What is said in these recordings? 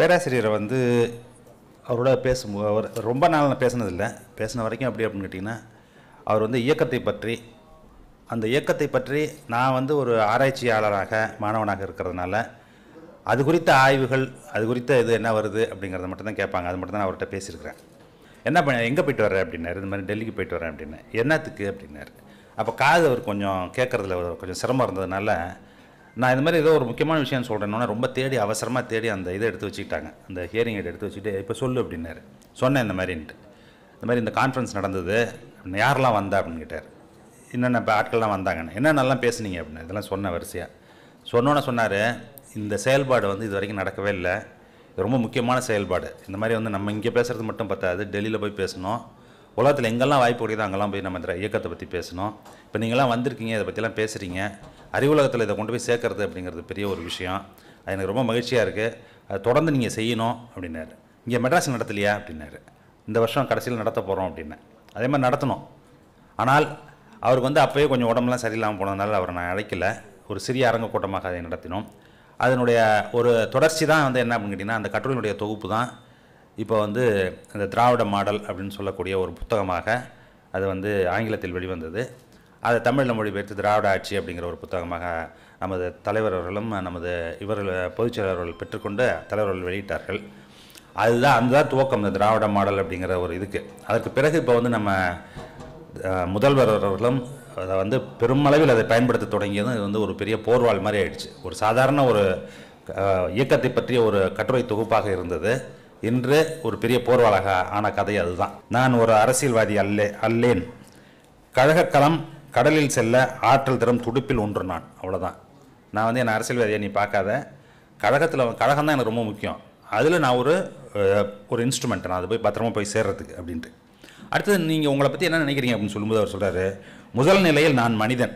பேராசிரியரை வந்து அவரோட பேசும்போது அவர் ரொம்ப நாள் நான் பேசினதில்லை பேசின வரைக்கும் எப்படி அப்படின்னு கேட்டிங்கன்னா அவர் வந்து இயக்கத்தை பற்றி அந்த இயக்கத்தை பற்றி நான் வந்து ஒரு ஆராய்ச்சியாளராக மாணவனாக இருக்கிறதுனால அது குறித்த ஆய்வுகள் அது குறித்த இது என்ன வருது அப்படிங்கிறத மட்டும் தான் கேட்பாங்க அது மட்டும் தான் நான் அவர்கிட்ட பேசியிருக்கிறேன் என்ன பண்ண எங்கே போயிட்டு வரேன் அப்படின்னாரு இந்த மாதிரி டெல்லிக்கு போயிட்டு வரேன் அப்படின்னேன் என்னத்துக்கு அப்படின்னாரு அப்போ காது அவர் கொஞ்சம் கேட்குறதுல கொஞ்சம் சிரமம் இருந்ததுனால நான் இந்த மாதிரி ஏதோ ஒரு முக்கியமான விஷயம் சொல்கிறேன்னா ரொம்ப தேடி அவசரமாக தேடி அந்த இதை எடுத்து வச்சுக்கிட்டாங்க அந்த ஹியரிங் எய்ட் எடுத்து வச்சுட்டு இப்போ சொல்லு அப்படின்னாரு சொன்னேன் இந்த மாதிரின்ட்டு இந்த மாதிரி இந்த கான்ஃபரன்ஸ் நடந்தது யாரெல்லாம் வந்தா அப்படின்னு கேட்டார் என்னென்ன இப்போ ஆட்கள்லாம் வந்தாங்கன்னு என்னென்னலாம் பேசுனீங்க அப்படின்னு இதெல்லாம் சொன்ன வரிசையாக சொன்னோன்னே சொன்னார் இந்த செயல்பாடு வந்து இது வரைக்கும் நடக்கவே இல்லை இது ரொம்ப முக்கியமான செயல்பாடு இந்த மாதிரி வந்து நம்ம இங்கே பேசுகிறது மட்டும் பத்தாது டெல்லியில் போய் பேசணும் உலகத்தில் எங்கெல்லாம் வாய்ப்பு கிடைக்குதோ அங்கெல்லாம் போய் நம்ம இந்த இயக்கத்தை பற்றி பேசணும் இப்போ நீங்களாம் வந்திருக்கீங்க இதை பற்றிலாம் பேசுகிறீங்க அறிவுலகத்தில் இதை கொண்டு போய் சேர்க்கறது அப்படிங்கிறது பெரிய ஒரு விஷயம் அது எனக்கு ரொம்ப மகிழ்ச்சியாக இருக்குது அதை தொடர்ந்து நீங்கள் செய்யணும் அப்படின்னாரு இங்கே மெட்ராஸ் நடத்தலையா அப்படின்னாரு இந்த வருஷம் கடைசியில் நடத்த போகிறோம் அப்படின்னேன் அதே மாதிரி நடத்தணும் ஆனால் அவருக்கு வந்து அப்போயே கொஞ்சம் உடம்புலாம் சரியில்லாமல் போனதுனால அவரை நான் அழைக்கல ஒரு சிறிய அரங்க கூட்டமாக அதை நடத்தினோம் அதனுடைய ஒரு தொடர்ச்சி தான் வந்து என்ன அப்படின்னு கேட்டிங்கன்னா அந்த கட்டுரையினுடைய தொகுப்பு தான் இப்போ வந்து இந்த திராவிட மாடல் அப்படின்னு சொல்லக்கூடிய ஒரு புத்தகமாக அது வந்து ஆங்கிலத்தில் வெளிவந்தது அதை தமிழில் மொழிபெயர்த்து திராவிட ஆட்சி அப்படிங்கிற ஒரு புத்தகமாக நமது தலைவர் அவர்களும் நமது இவர்கள் பொதுச்செயலர் அவர்கள் பெற்றுக்கொண்டு தலைவர்கள் வெளியிட்டார்கள் அதுதான் அந்த துவக்கம் இந்த திராவிட மாடல் அப்படிங்கிற ஒரு இதுக்கு அதற்கு பிறகு இப்போ வந்து நம்ம அஹ், முதல்வர் அவர்களும் அதை வந்து பெருமளவில் அதை பயன்படுத்த தொடங்கியதும் இது வந்து ஒரு பெரிய போர்வால் மாதிரி ஆயிடுச்சு ஒரு சாதாரண ஒரு அஹ், இயக்கத்தை பற்றிய ஒரு கட்டுரை தொகுப்பாக இருந்தது இன்று ஒரு பெரிய போர்வாளாக ஆன கதை அதுதான் நான் ஒரு அரசியல்வாதி அல்லே அல்லேன் கழகக்களம் கடலில் செல்ல ஆற்றல் தரும் துடுப்பில் ஒன்று நான் அவ்வளோதான் நான் வந்து என் அரசியல்வாதியை நீ பார்க்காத கழகத்தில் கழகம் தான் எனக்கு ரொம்ப முக்கியம் அதில் நான் ஒரு அஹ், ஒரு இன்ஸ்ட்ருமெண்ட் நான் அது போய் பத்திரமா போய் சேர்றதுக்கு அப்படின்ட்டு அடுத்தது நீங்கள் உங்களை பற்றி என்ன நினைக்கிறீங்க அப்படின்னு சொல்லும்போது அவர் சொல்கிறாரு முதல் நிலையில் நான் மனிதன்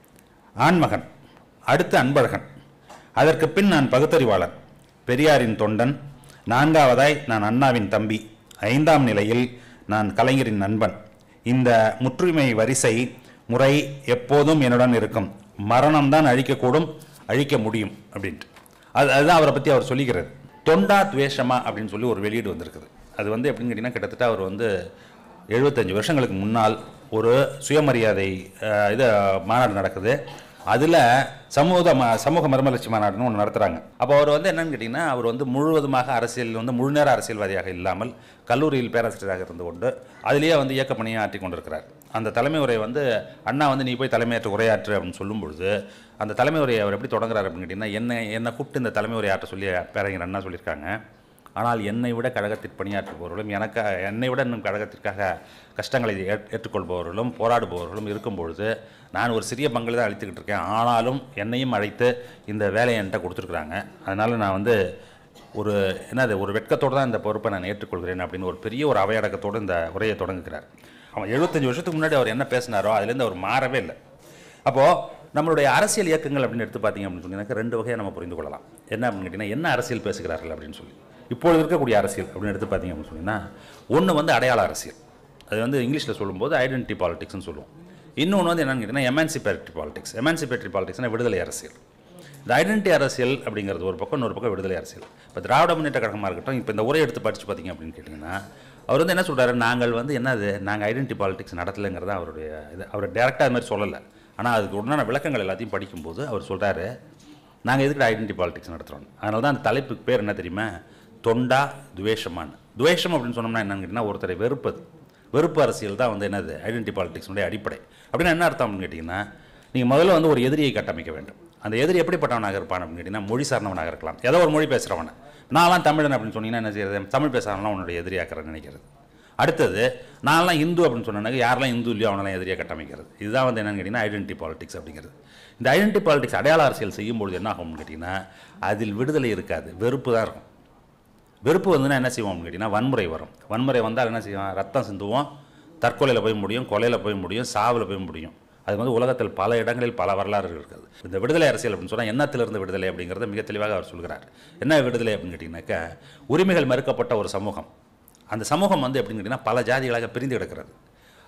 ஆண்மகன் அடுத்து அன்பழகன் அதற்கு பின் நான் பகுத்தறிவாளன் பெரியாரின் தொண்டன் நான்காவதாய் நான் அண்ணாவின் தம்பி ஐந்தாம் நிலையில் நான் கலைஞரின் நண்பன் இந்த முற்றுரிமை வரிசை முறை எப்போதும் என்னுடன் இருக்கும் மரணம்தான் அழிக்கக்கூடும் அழிக்க முடியும் அப்படின்ட்டு அது அதுதான் அவரை பற்றி அவர் சொல்லிக்கிறார் தொண்டா துவேஷமா அப்படின்னு சொல்லி ஒரு வெளியீடு வந்திருக்குது அது வந்து எப்படின்னு கேட்டிங்கன்னா கிட்டத்தட்ட அவர் வந்து எழுபத்தஞ்சு வருஷங்களுக்கு முன்னால் ஒரு சுயமரியாதை அஹ், இது மாநாடு நடக்குது அதில் சமூக ம சமூக மறுமலர்ச்சி மாநாடுன்னு ஒன்று நடத்துகிறாங்க அப்போ அவர் வந்து என்னன்னு கேட்டிங்கன்னா அவர் வந்து முழுவதுமாக அரசியல் வந்து முழுநேர அரசியல்வாதியாக இல்லாமல் கல்லூரியில் பேராசிரியராக இருந்து கொண்டு அதிலேயே வந்து இயக்க பணியை ஆற்றி கொண்டிருக்கிறார் அந்த தலைமை உரை வந்து அண்ணா வந்து நீ போய் தலைமையேற்று உரையாற்று அப்படின்னு சொல்லும் பொழுது அந்த தலைமை உரையை அவர் எப்படி தொடங்குறாரு அப்படின்னு கேட்டிங்கன்னா என்னை என்னை கூப்பிட்டு இந்த தலைமை உரையாற்ற சொல்லி பேரறிஞர் அண்ணா சொல்லியிருக்காங்க ஆனால் என்னை விட கழகத்தில் பணியாற்றுபவர்களும் எனக்கு என்னை விட இன்னும் கழகத்திற்காக கஷ்டங்களை ஏற்- ஏற்றுக்கொள்பவர்களும் போராடுபவர்களும் இருக்கும் பொழுது நான் ஒரு சிறிய பங்கில் தான் அளித்துக்கிட்டு இருக்கேன் ஆனாலும் என்னையும் அழைத்து இந்த வேலையை என்கிட்ட கொடுத்துருக்குறாங்க அதனால் நான் வந்து ஒரு என்னது ஒரு வெட்கத்தோடு தான் இந்த பொறுப்பை நான் ஏற்றுக்கொள்கிறேன் அப்படின்னு ஒரு பெரிய ஒரு அவையடக்கத்தோடு இந்த உரையை தொடங்குகிறார் அவன் எழுபத்தஞ்சு வருஷத்துக்கு முன்னாடி அவர் என்ன பேசினாரோ அதுலேருந்து அவர் மாறவே இல்லை அப்போது நம்மளுடைய அரசியல் இயக்கங்கள் அப்படின்னு எடுத்து பார்த்தீங்க அப்படின்னு சொன்னீங்கன்னா ரெண்டு வகையாக நம்ம புரிந்து கொள்ளலாம் என்ன அப்படின்னு கேட்டிங்கன்னா என்ன அரசியல் பேசுகிறார்கள் அப்படின்னு சொல்லி இப்பொழுது இருக்கக்கூடிய அரசியல் அப்படின்னு எடுத்து பார்த்தீங்க அப்படின்னு சொன்னீங்கன்னா ஒன்று வந்து அடையாள அரசியல் அது வந்து இங்கிலீஷில் சொல்லும்போது ஐடென்டிட்டி பாலிடிக்ஸ்னு சொல்லுவோம் இன்னொன்று வந்து என்னன்னு கேட்டிங்கன்னா எமான்சிபேட்டரி பாலிடிக்ஸ் எமான்சிபேட்டரி பாலிடிக்ஸ்னா விடுதலை அரசியல் இந்த ஐடென்டிட்டி அரசியல் அப்படிங்கிறது ஒரு பக்கம் இன்னொரு பக்கம் விடுதலை அரசியல் இப்போ திராவிட முன்னேற்ற கழகமாக இருக்கட்டும் இப்போ இந்த உரை எடுத்து படித்து பார்த்தீங்க அப்படின்னு கேட்டிங்கன்னா அவர் வந்து என்ன சொல்றாரு நாங்கள் வந்து என்னது நாங்கள் ஐடென்டிட்டி பாலிடிக்ஸ் நடத்தலைங்கிறத அவருடைய இது அவர் டேரெக்டாக அது மாதிரி சொல்லலை ஆனால் அதுக்கு உண்டான விளக்கங்கள் எல்லாத்தையும் படிக்கும்போது அவர் சொல்கிறாரு நாங்கள் எதுக்கு ஐடென்டிட்டி பாலிடிக்ஸ் நடத்துகிறோம் அதனால தான் அந்த தலைப்புக்கு பேர் என்ன தெரியுமா தொண்டா துவேஷமான்னு துவேஷம் அப்படின்னு சொன்னோம்னா என்னன்னு கேட்டிங்கன்னா ஒருத்தரை வெறுப்பது வெறுப்பு அரசியல் தான் வந்து என்னது ஐடென்டி பாலிடிக்ஸுடைய அடிப்படை அப்படின்னா என்ன அர்த்தம் அப்படின்னு கேட்டிங்கன்னா நீங்கள் முதல்ல வந்து ஒரு எதிரியை கட்டமைக்க வேண்டும் அந்த எதிரி எப்படிப்பட்டவனாக இருப்பான் அப்படின்னு கேட்டிங்கன்னா மொழி சார்ந்தவனாக இருக்கலாம் ஏதோ ஒரு மொழி பேசுகிறவன நான்லாம் தமிழன் அப்படின்னு சொன்னீங்கன்னா என்ன செய்யறது தமிழ் பேசுகிறவங்களாம் உன்னுடைய எதிரியாக்கிறன்னு நினைக்கிறது அடுத்தது நான்லாம் இந்து அப்படின்னு சொன்னாங்க யாரெல்லாம் இந்து இல்லையோ அவனெல்லாம் எதிரியாக கட்டமைக்கிறது இதுதான் வந்து என்னன்னு கேட்டிங்கன்னா ஐடென்டி பாலிடிக்ஸ் அப்படிங்கிறது இந்த ஐடென்டி பாலிடிக்ஸ் அடையாள அரசியல் செய்யும்பொழுது என்ன ஆகும்னு கேட்டிங்கன்னா அதில் விடுதலை இருக்காது வெறுப்பு தான் இருக்கும் வெறுப்பு வந்துன்னா என்ன செய்வோம் அப்படின்னு கேட்டிங்கன்னா வன்முறை வரும் வன்முறை வந்தால் என்ன செய்வோம் ரத்தம் சிந்துவோம் தற்கொலையில் போய் முடியும் கொலையில் போய் முடியும் சாவில் போய் முடியும் அது வந்து உலகத்தில் பல இடங்களில் பல வரலாறு இருக்குது இந்த விடுதலை அரசியல் அப்படின்னு சொன்னால் எண்ணத்திலிருந்து விடுதலை அப்படிங்கிறத மிக தெளிவாக அவர் சொல்கிறார் என்ன விடுதலை அப்படின்னு கேட்டிங்கனாக்கா உரிமைகள் மறுக்கப்பட்ட ஒரு சமூகம் அந்த சமூகம் வந்து எப்படின்னு கேட்டிங்கன்னா பல ஜாதிகளாக பிரிந்து கிடக்கிறது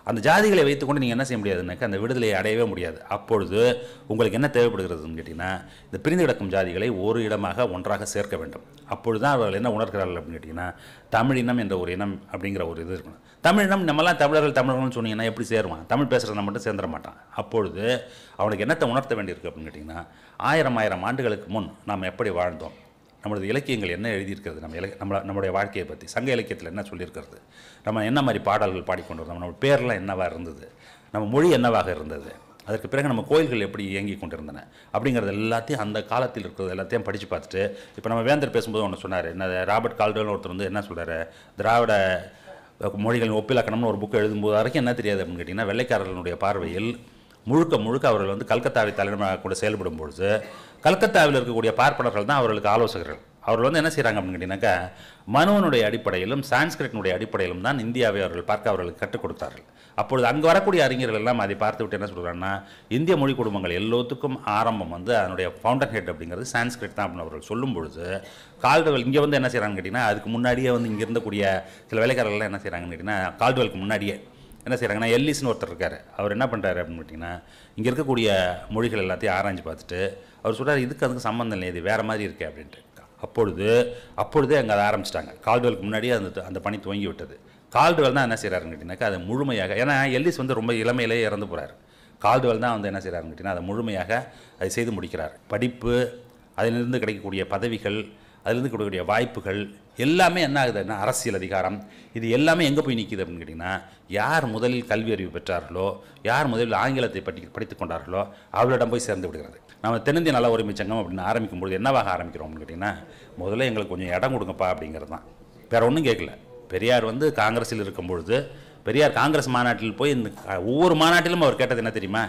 அந்த ஜாதிகளை வைத்துக்கொண்டு நீங்கள் என்ன செய்ய முடியாதுன்னாக்கா அந்த விடுதலையை அடையவே முடியாது அப்பொழுது உங்களுக்கு என்ன தேவைப்படுகிறதுன்னு கேட்டிங்கன்னா இந்த பிரிந்து கிடக்கும் ஜாதிகளை ஒரு இடமாக ஒன்றாக சேர்க்க வேண்டும் அப்பொழுது தான் அவர்கள் என்ன உணர்கிறார்கள் அப்படின்னு கேட்டிங்கன்னா தமிழினம் என்ற ஒரு இனம் அப்படிங்கிற ஒரு இது இருக்கணும் தமிழினம் நம்மலாம் தமிழர்கள் தமிழர்கள்னு சொன்னீங்கன்னா எப்படி சேருவான் தமிழ் பேசுகிறத மட்டும் சேர்ந்துட மாட்டான் அப்பொழுது அவனுக்கு என்னத்தை உணர்த்த வேண்டியிருக்கு அப்படின்னு கேட்டிங்கன்னா ஆயிரம் ஆயிரம் ஆண்டுகளுக்கு முன் நாம் எப்படி வாழ்ந்தோம் நம்மளது இலக்கியங்கள் என்ன எழுதியிருக்கிறது நம்ம இலக்கிய நம்மள நம்மளுடைய வாழ்க்கையை பற்றி சங்க இலக்கியத்தில் என்ன சொல்லியிருக்கிறது நம்ம என்ன மாதிரி பாடல்கள் பாடிக்கொண்டு வந்தோம் நம்ம பேர்லாம் என்னவாக இருந்தது நம்ம மொழி என்னவாக இருந்தது அதற்கு பிறகு நம்ம கோயில்கள் எப்படி இயங்கி கொண்டிருந்தன அப்படிங்கிறது எல்லாத்தையும் அந்த காலத்தில் இருக்கிறது எல்லாத்தையும் படித்து பார்த்துட்டு இப்போ நம்ம வேந்தர் பேசும்போது ஒன்று சொன்னார் என்ன ராபர்ட் கால்டோன்னு ஒருத்தர் வந்து என்ன சொல்கிறாரு திராவிட மொழிகளின் ஒப்பிலக்கணம்னு ஒரு புக் எழுதும்போது வரைக்கும் என்ன தெரியாது அப்படின்னு கேட்டிங்கன்னா வெள்ளைக்காரர்களுடைய பார்வையில் முழுக்க முழுக்க அவர்கள் வந்து கல்கத்தாவை தலைநகரமாக கூட செயல்படும் பொழுது கல்கத்தாவில் இருக்கக்கூடிய பார்ப்பனர்கள் தான் அவர்களுக்கு ஆலோசகர்கள் அவர்கள் வந்து என்ன செய்கிறாங்க அப்படின்னு கேட்டிங்கனாக்கா மனுவனுடைய அடிப்படையிலும் சான்ஸ்கிரிட்டினுடைய அடிப்படையிலும் தான் இந்தியாவை அவர்கள் பார்க்க அவர்களுக்கு கற்றுக் கொடுத்தார்கள் அப்பொழுது அங்கே வரக்கூடிய அறிஞர்கள் எல்லாம் அதை பார்த்து விட்டு என்ன சொல்கிறாங்கன்னா இந்திய மொழி குடும்பங்கள் எல்லாத்துக்கும் ஆரம்பம் வந்து அதனுடைய ஃபவுண்டன் ஹெட் அப்படிங்கிறது சான்ஸ்கிரிட் தான் அப்படின்னு அவர்கள் சொல்லும் பொழுது கால்டுவெல் இங்கே வந்து என்ன செய்கிறாங்கன்னு கேட்டிங்கன்னா அதுக்கு முன்னாடியே வந்து இங்கே இருந்தக்கூடிய சில வேலைக்காரர்கள்லாம் என்ன செய்கிறாங்கன்னு கேட்டிங்கன்னா கால்டுவெலுக்கு முன்னாடியே என்ன செய்கிறாங்கன்னா எல்லிஸ்னு ஒருத்தர் இருக்கார் அவர் என்ன பண்ணுறாரு அப்படின்னு கேட்டிங்கன்னா இங்கே இருக்கக்கூடிய மொழிகள் எல்லாத்தையும் ஆராய்ஞ்சு பார்த்துட்டு அவர் சொல்கிறார் இதுக்கு அதுக்கு சம்மந்தம் இல்லை இது வேறு மாதிரி இருக்கே அப்படின்ட்டு அப்பொழுது அப்பொழுதே அங்கே அதை ஆரம்பிச்சிட்டாங்க கால்டுவெலுக்கு முன்னாடியே அந்த அந்த பணி துவங்கி விட்டது கால்டுவெல் தான் என்ன செய்கிறாருன்னு கேட்டிங்கனாக்கா அதை முழுமையாக ஏன்னா எல்லிஸ் வந்து ரொம்ப இளமையிலே இறந்து போகிறார் கால்டுவெல் தான் வந்து என்ன செய்கிறாருன்னு கேட்டிங்கன்னா அதை முழுமையாக அதை செய்து முடிக்கிறார் படிப்பு அதிலிருந்து கிடைக்கக்கூடிய பதவிகள் அதிலிருந்து கொடுக்கக்கூடிய வாய்ப்புகள் எல்லாமே என்ன ஆகுதுன்னா அரசியல் அதிகாரம் இது எல்லாமே எங்கே போய் நிற்கிது அப்படின்னு கேட்டிங்கன்னா யார் முதலில் கல்வி அறிவு பெற்றார்களோ யார் முதலில் ஆங்கிலத்தை பற்றி படித்துக் கொண்டார்களோ அவர்களிடம் போய் சேர்ந்து விடுகிறது நம்ம தென்னிந்திய நல உரிமை சங்கம் அப்படின்னு ஆரம்பிக்கும்போது என்னவாக ஆரம்பிக்கிறோம் அப்படின்னு கேட்டிங்கன்னா முதல்ல எங்களுக்கு கொஞ்சம் இடம் கொடுங்கப்பா அப்படிங்கிறது தான் வேறு ஒன்றும் கேட்கல பெரியார் வந்து காங்கிரஸில் இருக்கும் பொழுது பெரியார் காங்கிரஸ் மாநாட்டில் போய் இந்த ஒவ்வொரு மாநாட்டிலும் அவர் கேட்டது என்ன தெரியுமா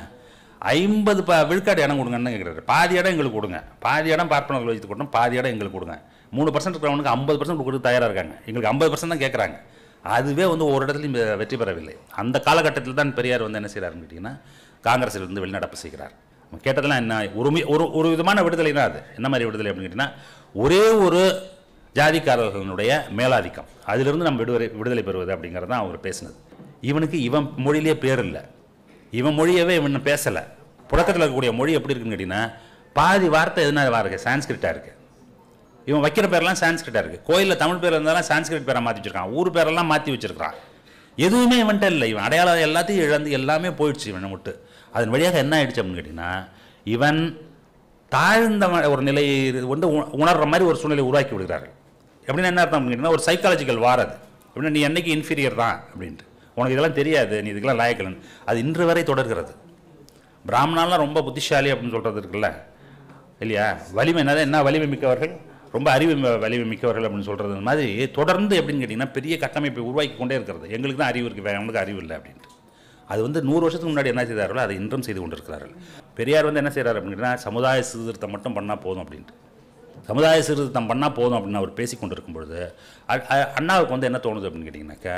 ஐம்பது ப விழுக்காடு இடம் கொடுங்கன்னு கேட்குறாரு பாதி இடம் எங்களுக்கு கொடுங்க பாதி இடம் பார்ப்பனர்கள் வச்சு கொடுத்தோம் பாதி இடம் எங்களுக்கு கொடுங்க மூணு பர்சன்ட் இருக்கிறவனுக்கு ஐம்பது பர்சன்ட் கொடுக்குறது தயாராக இருக்காங்க எங்களுக்கு ஐம்பது பர்சன்ட் தான் கேட்குறாங்க அதுவே வந்து ஒரு இடத்துலையும் வெ- வெற்றி பெறவில்லை அந்த காலகட்டத்தில் தான் பெரியார் வந்து என்ன செய்கிறாருன்னு கேட்டிங்கன்னா காங்கிரஸில் இருந்து வெளிநடப்பு செய்கிறார் நம்ம கேட்டதெல்லாம் என்ன ஒரு மி- ஒரு ஒரு விதமான விடுதலை தான் அது என்ன மாதிரி விடுதலை அப்படின்னு கேட்டிங்கன்னா ஒரே ஒரு ஜாதிக்காரர்களுடைய மேலாதிக்கம் அதிலிருந்து நம்ம விடுதலை விடுதலை பெறுவது அப்படிங்கிறது தான் அவர் பேசினது இவனுக்கு இவன் மொழியிலே பேர் இல்லை இவன் மொழியவே இவன் பேசலை புழக்கத்தில் இருக்கக்கூடிய மொழி எப்படி இருக்குன்னு கேட்டிங்கன்னா பாதி வார்த்தை எதுனா இருக்கு சான்ஸ்கிரிட்டாக இருக்குது இவன் வைக்கிற பேரெல்லாம் சான்ஸ்கிரிட்டாக இருக்குது கோயிலில் தமிழ் பேர் இருந்தாலும் சான்ஸ்கிரிட் பேரை மாற்றி வச்சிருக்கான் ஊர் பேரெல்லாம் மாற்றி வச்சிருக்கான் எதுவுமே இவன்ட்ட இல்லை இவன் அடையாளம் எல்லாத்தையும் இழந்து எல்லாமே போயிடுச்சு இவனை விட்டு அதன் வழியாக என்ன ஆயிடுச்சு அப்படின்னு கேட்டிங்கன்னா இவன் தாழ்ந்த ம- ஒரு நிலையை வந்து உண- உணர்ற மாதிரி ஒரு சூழ்நிலை உருவாக்கி விடுகிறார்கள் எப்படின்னா என்ன அர்த்தம் அப்படின்னு கேட்டிங்கன்னா ஒரு சைக்காலஜிக்கல் வார் அது எப்படின்னா நீ என்னைக்கு இன்ஃபீரியர் தான் அப்படின்ட்டு உனக்கு இதெல்லாம் தெரியாது நீ இதுக்கெல்லாம் லாயக்கலன்னு அது இன்று வரை தொடர்கிறது பிராமணாலாம் ரொம்ப புத்திசாலி அப்படின்னு சொல்கிறது இருக்குல்ல இல்லையா வலிமை என்னது என்ன வலிமை மிக்கவர்கள் ரொம்ப அறிவு மி- வலிமை மிக்கவர்கள் அப்படின்னு சொல்கிறது மாதிரி தொடர்ந்து எப்படின்னு கேட்டிங்கன்னா பெரிய கட்டமைப்பை உருவாக்கி கொண்டே இருக்கிறது எங்களுக்கு தான் அறிவு இருக்குது வேற அவனுக்கு அறிவு இல்லை அப்படின்ட்டு அது வந்து நூறு வருஷத்துக்கு முன்னாடி என்ன செய்தார்களோ அதை இன்றும் செய்து கொண்டிருக்கிறார்கள் பெரியார் வந்து என்ன செய்கிறார் அப்படின்னு கேட்டிங்கன்னா சமுதாய சீர்திருத்தம் மட்டும் பண்ணால் போதும் அப்படின்ட்டு சமுதாய சீர்திருத்தம் பண்ணால் போதும் அப்படின்னு அவர் பேசி கொண்டிருக்கும் பொழுது அ- அ- அண்ணாவுக்கு வந்து என்ன தோணுது அப்படின்னு கேட்டிங்கனாக்கா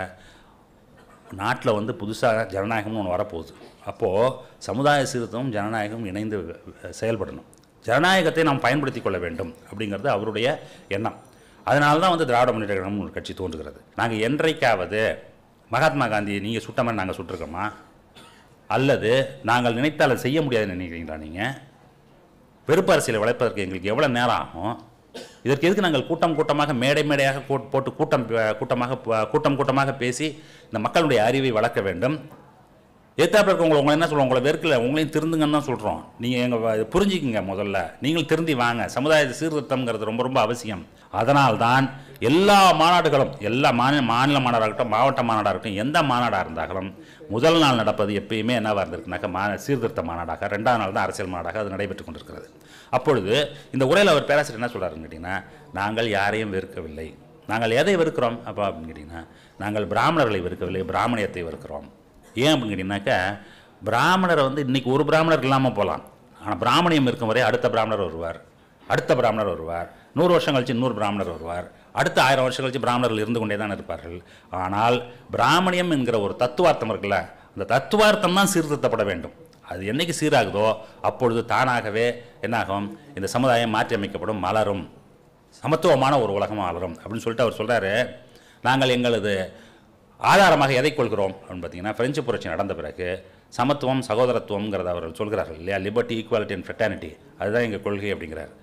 நாட்டில் வந்து புதுசாக ஜனநாயகம்னு ஒன்று வரப்போகுது அப்போது சமுதாய சீர்திருத்தமும் ஜனநாயகமும் இணைந்து அஹ், செயல்படணும் ஜனநாயகத்தை நாம் பயன்படுத்தி கொள்ள வேண்டும் அப்படிங்கிறது அவருடைய எண்ணம் அதனால தான் வந்து திராவிட முன்னேற்ற கழகம்னு ஒரு கட்சி தோன்றுகிறது நாங்கள் என்றைக்காவது மகாத்மா காந்தியை நீங்கள் சுட்ட மாதிரி நாங்கள் சுட்டிருக்கோமா அல்லது நாங்கள் நினைத்தால் அதை செய்ய முடியாதுன்னு நினைக்கிறீங்களா நீங்கள் வெறுப்பு அரசியலை வளர்ப்பதற்கு எங்களுக்கு எவ்வளோ நேரம் ஆகும் இதற்கு எதுக்கு நாங்கள் கூட்டம் கூட்டமாக மேடை மேடையாக கூட்- போட்டு கூட்டம் அஹ், கூட்டமாக ப- கூட்டம் கூட்டமாக பேசி இந்த மக்களுடைய அறிவை வளர்க்க வேண்டும் எத்தாப்பில் இருக்கவங்களை உங்களை என்ன சொல்லுவோம் உங்களை வெறுக்கல உங்களையும் திருந்துங்கன்னு தான் சொல்கிறோம் நீங்கள் எங்கள் புரிஞ்சுக்குங்க முதல்ல நீங்கள் திருந்தி வாங்க சமுதாய சீர்திருத்தம்ங்கிறது ரொம்ப ரொம்ப அவசியம் அதனால் தான் எல்லா மாநாடுகளும் எல்லா மாநில மாநில மாநாடாக இருக்கட்டும் மாவட்ட மாநாடாக இருக்கட்டும் எந்த மாநாடாக இருந்தாலும் முதல் நாள் நடப்பது எப்பயுமே என்னவாக இருந்திருக்குனாக்கா மா சீர்திருத்த மாநாடாக ரெண்டாவது நாள் தான் அரசியல் மாநாடாக அது நடைபெற்று கொண்டிருக்கிறது அப்பொழுது இந்த உரையில் அவர் பேராசிரியர் என்ன சொல்கிறாருன்னு கேட்டிங்கன்னா நாங்கள் யாரையும் வெறுக்கவில்லை நாங்கள் எதை வெறுக்கிறோம் அப்போ அப்படின்னு கேட்டிங்கன்னா நாங்கள் பிராமணர்களை வெறுக்கவில்லை பிராமணியத்தை வெறுக்கிறோம் ஏன் அப்படின்னு கேட்டிங்கனாக்கா பிராமணரை வந்து இன்றைக்கி ஒரு பிராமணர் இல்லாமல் போகலாம் ஆனால் பிராமணியம் இருக்கும் வரை அடுத்த பிராமணர் வருவார் அடுத்த பிராமணர் வருவார் நூறு வருஷம் கழிச்சு இன்னொரு பிராமணர் வருவார் அடுத்த ஆயிரம் வருஷம் கழிச்சு பிராமணர்கள் இருந்து கொண்டே தான் இருப்பார்கள் ஆனால் பிராமணியம் என்கிற ஒரு தத்துவார்த்தம் இருக்குல்ல அந்த தத்துவார்த்தம் தான் சீர்திருத்தப்பட வேண்டும் அது என்னைக்கு சீராகுதோ அப்பொழுது தானாகவே என்னாகும் இந்த சமுதாயம் மாற்றியமைக்கப்படும் மலரும் சமத்துவமான ஒரு உலகம் வளரும் அப்படின்னு சொல்லிட்டு அவர் சொல்கிறாரு நாங்கள் எங்களது ஆதாரமாக எதை கொள்கிறோம் அப்படின்னு பார்த்தீங்கன்னா பிரெஞ்சு புரட்சி நடந்த பிறகு சமத்துவம் சகோதரத்துவம்ங்கிறத அவர்கள் சொல்கிறார்கள் இல்லையா லிபர்ட்டி ஈக்குவாலிட்டி அண்ட் ஃப்ரெட்டர்னிட்டி அதுதான் எங்கள் கொள்கை அப்படிங்கிறார்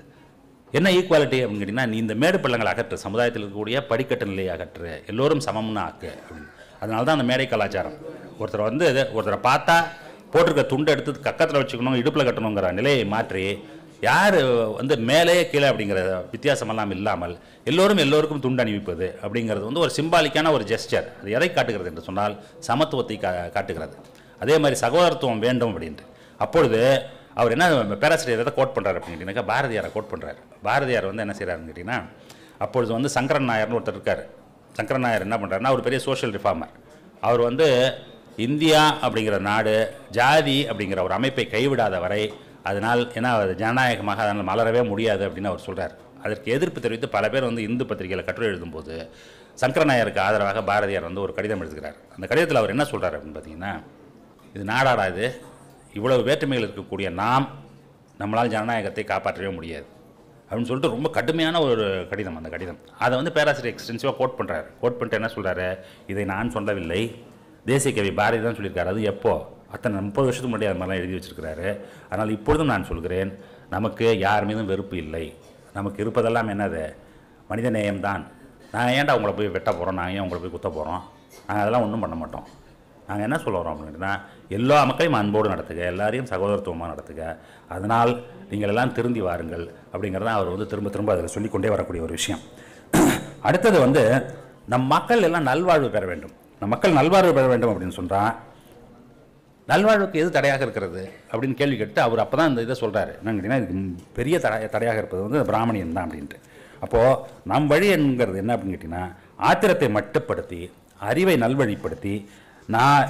என்ன ஈக்குவாலிட்டி அப்படின்னு கேட்டிங்கன்னா நீ இந்த மேடு பள்ளங்களை அகற்று சமுதாயத்தில் இருக்கக்கூடிய படிக்கட்டு நிலையை அகற்று எல்லோரும் சமம்னு ஆக்கு அப்படின்னு அதனால தான் அந்த மேடை கலாச்சாரம் ஒருத்தர் வந்து ஒருத்தரை பார்த்தா போட்டிருக்க துண்டை எடுத்து கக்கத்தில் வச்சுக்கணும் இடுப்பில் கட்டணுங்கிற நிலையை மாற்றி யார் வந்து மேலே கீழே அப்படிங்கிற வித்தியாசமெல்லாம் இல்லாமல் எல்லோரும் எல்லோருக்கும் துண்டு அணிவிப்பது அப்படிங்கிறது வந்து ஒரு சிம்பாலிக்கான ஒரு ஜெஸ்டர் அது எதை காட்டுகிறது என்று சொன்னால் சமத்துவத்தை கா காட்டுகிறது அதே மாதிரி சகோதரத்துவம் வேண்டும் அப்படின்ட்டு அப்பொழுது அவர் என்ன பேராசிரியர் எதை கோட் பண்ணுறாரு அப்படின்னு கேட்டிங்கனாக்கா பாரதியாரை கோட் பண்ணுறாரு பாரதியார் வந்து என்ன செய்கிறாருன்னு கேட்டிங்கன்னா அப்பொழுது வந்து சங்கரன் நாயர்னு ஒருத்தர் இருக்கார் சங்கரன் நாயர் என்ன பண்ணுறாருன்னா அவர் பெரிய சோஷியல் ரிஃபார்மர் அவர் வந்து இந்தியா அப்படிங்கிற நாடு ஜாதி அப்படிங்கிற ஒரு அமைப்பை கைவிடாத வரை அதனால் ஏன்னா அது ஜனநாயகமாக அதனால் மலரவே முடியாது அப்படின்னு அவர் சொல்கிறார் அதற்கு எதிர்ப்பு தெரிவித்து பல பேர் வந்து இந்து பத்திரிகையில் கட்டுரை எழுதும்போது சங்கர நாயருக்கு ஆதரவாக பாரதியார் வந்து ஒரு கடிதம் எழுதுகிறார் அந்த கடிதத்தில் அவர் என்ன சொல்கிறார் அப்படின்னு பார்த்தீங்கன்னா இது நாடாடா இது இவ்வளவு வேற்றுமைகள் இருக்கக்கூடிய நாம் நம்மளால் ஜனநாயகத்தை காப்பாற்றவே முடியாது அப்படின்னு சொல்லிட்டு ரொம்ப கடுமையான ஒரு கடிதம் அந்த கடிதம் அதை வந்து பேராசிரியர் எக்ஸ்டென்சிவாக கோட் பண்ணுறாரு கோட் பண்ணிட்டு என்ன சொல்கிறாரு இதை நான் சொல்லவில்லை தேசிய கவி பாரதி தான் சொல்லியிருக்காரு அது எப்போ அத்தனை முப்பது வருஷத்துக்கு முன்னாடி அது மாதிரிலாம் எழுதி வச்சிருக்கிறாரு அதனால் இப்பொழுதும் நான் சொல்கிறேன் நமக்கு யார் மீதும் வெறுப்பு இல்லை நமக்கு இருப்பதெல்லாம் என்னது மனித நேயம்தான் நான் ஏன்டா உங்களை போய் வெட்ட போகிறோம் நான் ஏன் உங்களை போய் குத்த போகிறோம் நாங்கள் அதெல்லாம் ஒன்றும் பண்ண மாட்டோம் நாங்கள் என்ன சொல்ல வரோம் அப்படின்னா எல்லா மக்களையும் அன்போடு நடத்துக எல்லாரையும் சகோதரத்துவமாக நடத்துக அதனால் நீங்கள் எல்லாம் திருந்தி வாருங்கள் அப்படிங்கிறத அவர் வந்து திரும்ப திரும்ப அதில் சொல்லிக்கொண்டே வரக்கூடிய ஒரு விஷயம் அடுத்தது வந்து நம் மக்கள் எல்லாம் நல்வாழ்வு பெற வேண்டும் நம் மக்கள் நல்வாழ்வு பெற வேண்டும் அப்படின்னு சொன்னால் நல்வாழ்வுக்கு எது தடையாக இருக்கிறது அப்படின்னு கேள்வி கேட்டு அவர் அப்போ தான் இந்த இதை சொல்கிறாரு என்னன்னு கேட்டிங்கன்னா இதுக்கு பெரிய தடை தடையாக இருப்பது வந்து பிராமணியன் தான் அப்படின்ட்டு அப்போது நம் வழி என்கிறது என்ன அப்படின்னு கேட்டிங்கன்னா ஆத்திரத்தை மட்டுப்படுத்தி அறிவை நல்வழிப்படுத்தி நான்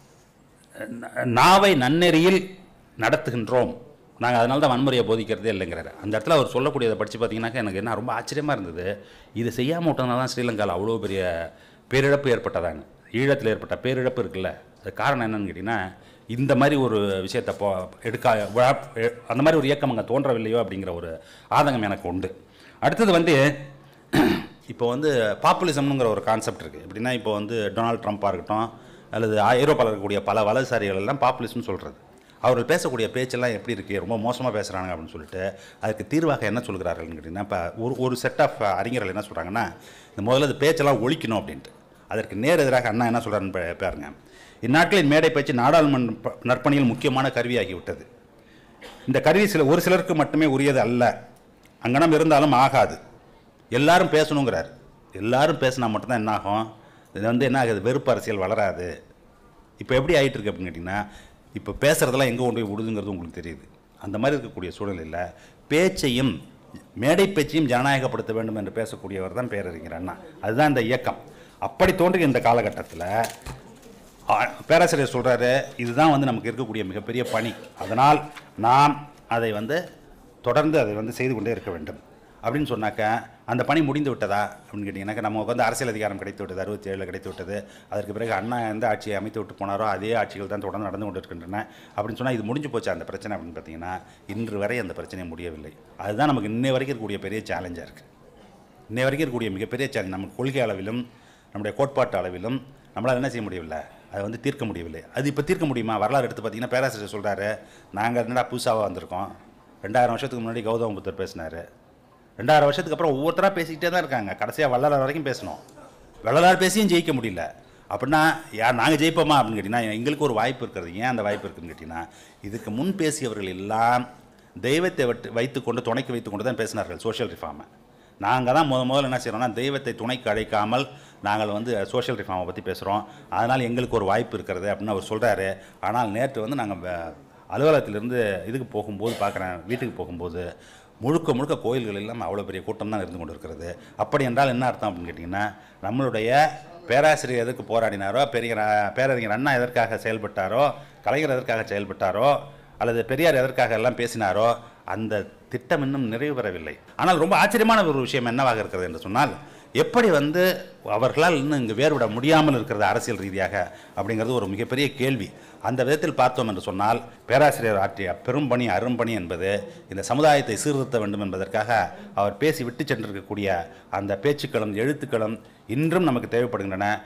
நாவை நன்னெறியில் நடத்துகின்றோம் நாங்கள் அதனால தான் வன்முறையை போதிக்கிறதே இல்லைங்கிறாரு அந்த இடத்துல அவர் சொல்லக்கூடியதை படித்து பார்த்தீங்கன்னாக்கா எனக்கு என்ன ரொம்ப ஆச்சரியமாக இருந்தது இது செய்யாமல் விட்டதுனால தான் ஸ்ரீலங்காவில் அவ்வளோ பெரிய பேரிழப்பு ஏற்பட்டதாங்க ஈழத்தில் ஏற்பட்ட பேரிழப்பு இருக்குல்ல அது காரணம் என்னன்னு கேட்டிங்கன்னா இந்த மாதிரி ஒரு விஷயத்தை போ எடுக்கா விழா- எ- அந்த மாதிரி ஒரு இயக்கம் அங்கே தோன்றவில்லையோ அப்படிங்கிற ஒரு ஆதங்கம் எனக்கு உண்டு அடுத்தது வந்து இப்போ வந்து பாப்புலிசம்ங்கிற ஒரு கான்செப்ட் இருக்குது எப்படின்னா இப்போ வந்து டொனால்ட் ட்ரம்ப்பாக இருக்கட்டும் அல்லது ஐரோப்பாவில் இருக்கக்கூடிய பல வலதுசாரிகள் எல்லாம் பாப்புலிசம்னு சொல்கிறது அவர்கள் பேசக்கூடிய பேச்செல்லாம் எப்படி இருக்குது ரொம்ப மோசமாக பேசுகிறாங்க அப்படின்னு சொல்லிட்டு அதுக்கு தீர்வாக என்ன சொல்கிறார்கள்னு கேட்டிங்கன்னா இப்போ ஒரு ஒரு செட் ஆஃப் அறிஞர்கள் என்ன சொல்கிறாங்கன்னா இந்த முதல்ல இந்த பேச்செல்லாம் ஒழிக்கணும் அப்படின்ட்டு அதற்கு நேர் எதிராக அண்ணா என்ன சொல்கிறாருன்னு பா- பாருங்க இந்நாட்களின் மேடை பேச்சு நாடாளுமன்ற ப- நற்பணியில் முக்கியமான கருவியாகிவிட்டது இந்த கருவி சில ஒரு சிலருக்கு மட்டுமே உரியது அல்ல அங்கனம் இருந்தாலும் ஆகாது எல்லாரும் பேசணுங்கிறார் எல்லாரும் பேசினா மட்டும்தான் என்ன ஆகும் இது வந்து என்ன ஆகுது வெறுப்பு அரசியல் வளராது இப்போ எப்படி ஆயிட்டு இருக்கு அப்படின்னு கேட்டிங்கன்னா இப்போ பேசுகிறதெல்லாம் எங்கே கொண்டு போய் விடுதுங்கிறது உங்களுக்கு தெரியுது அந்த மாதிரி இருக்கக்கூடிய சூழலில் பேச்சையும் மேடை பேச்சையும் ஜனநாயகப்படுத்த வேண்டும் என்று பேசக்கூடியவர் தான் பேரறிஞர் அண்ணா அதுதான் இந்த இயக்கம் அப்படி தோன்றிய இந்த காலகட்டத்தில் ஆ, பேராசிரியர் சொல்கிறாரு இதுதான் வந்து நமக்கு இருக்கக்கூடிய மிகப்பெரிய பணி அதனால் நாம் அதை வந்து தொடர்ந்து அதை வந்து செய்து கொண்டே இருக்க வேண்டும் அப்படின்னு சொன்னாக்க அந்த பணி முடிந்து விட்டதா அப்படின்னு கேட்டிங்கன்னாக்கா நமக்கு வந்து அரசியல் அதிகாரம் கிடைத்து விட்டது அறுபத்தி ஏழில் கிடைத்து விட்டது அதற்கு பிறகு அண்ணா எந்த ஆட்சியை அமைத்து விட்டு போனாரோ அதே ஆட்சிகள் தான் தொடர்ந்து நடந்து கொண்டு இருக்கின்றன அப்படின்னு சொன்னால் இது முடிஞ்சு போச்சு அந்த பிரச்சனை அப்படின்னு பார்த்தீங்கன்னா இன்று வரை அந்த பிரச்சனை முடியவில்லை அதுதான் நமக்கு இன்னை வரைக்கும் இருக்கக்கூடிய பெரிய சேலஞ்சாக இருக்குது இன்னை வரைக்கும் இருக்கக்கூடிய மிகப்பெரிய சேலஞ்ச் நம்ம கொள்கை அளவிலும் நம்முடைய கோட்பாட்டு அளவிலும் நம்மளால் என்ன செய்ய முடியவில்லை அதை வந்து தீர்க்க முடியவில்லை அது இப்போ தீர்க்க முடியுமா வரலாறு எடுத்து பார்த்தீங்கன்னா பேராசிரியர் சொல்கிறாரு நாங்கள் என்னடா புதுசாக வந்திருக்கோம் ரெண்டாயிரம் வருஷத்துக்கு முன்னாடி கௌதம புத்தர் பேசினார் ரெண்டாயிரம் வருஷத்துக்கு அப்புறம் ஒவ்வொருத்தராக பேசிக்கிட்டே தான் இருக்காங்க கடைசியாக வள்ளலார் வரைக்கும் பேசணும் வள்ளலார் பேசியும் ஜெயிக்க முடியல அப்படின்னா யார் நாங்கள் ஜெயிப்போமா அப்படின்னு கேட்டிங்கன்னா எங்களுக்கு ஒரு வாய்ப்பு இருக்கிறது ஏன் அந்த வாய்ப்பு இருக்குன்னு கேட்டிங்கன்னா இதுக்கு முன் பேசியவர்கள் எல்லாம் தெய்வத்தை வைத்து வைத்துக்கொண்டு துணைக்கு வைத்துக்கொண்டு தான் பேசினார்கள் சோஷியல் ரிஃபார்மை நாங்கள் தான் முத முதல்ல என்ன செய்கிறோம்னா தெய்வத்தை துணைக்கு அழைக்காமல் நாங்கள் வந்து சோஷியல் ரிஃபார்மை பற்றி பேசுகிறோம் அதனால் எங்களுக்கு ஒரு வாய்ப்பு இருக்கிறது அப்படின்னு அவர் சொல்கிறாரு ஆனால் நேற்று வந்து நாங்கள் அலுவலகத்திலிருந்து இதுக்கு போகும்போது பார்க்குறேன் வீட்டுக்கு போகும்போது முழுக்க முழுக்க கோயில்கள் எல்லாம் அவ்வளோ பெரிய கூட்டம் தான் இருந்து கொண்டு இருக்கிறது அப்படி என்றால் என்ன அர்த்தம் அப்படின்னு கேட்டிங்கன்னா நம்மளுடைய பேராசிரியர் எதற்கு போராடினாரோ பெரிய பேரறிஞர் அண்ணா எதற்காக செயல்பட்டாரோ கலைஞர் எதற்காக செயல்பட்டாரோ அல்லது பெரியார் எதற்காக எல்லாம் பேசினாரோ அந்த திட்டம் இன்னும் நிறைவு பெறவில்லை ஆனால் ரொம்ப ஆச்சரியமான ஒரு விஷயம் என்னவாக இருக்கிறது என்று சொன்னால் எப்படி வந்து அவர்களால் இன்னும் இங்கு வேறுவிட முடியாமல் இருக்கிறது அரசியல் ரீதியாக அப்படிங்கிறது ஒரு மிகப்பெரிய கேள்வி அந்த விதத்தில் பார்த்தோம் என்று சொன்னால் பேராசிரியர் ஆற்றிய பெரும்பணி அரும்பணி என்பது இந்த சமுதாயத்தை சீர்திருத்த வேண்டும் என்பதற்காக அவர் பேசி விட்டு சென்றிருக்கக்கூடிய அந்த பேச்சுக்களும் எழுத்துக்களும் இன்றும் நமக்கு தேவைப்படுகின்றன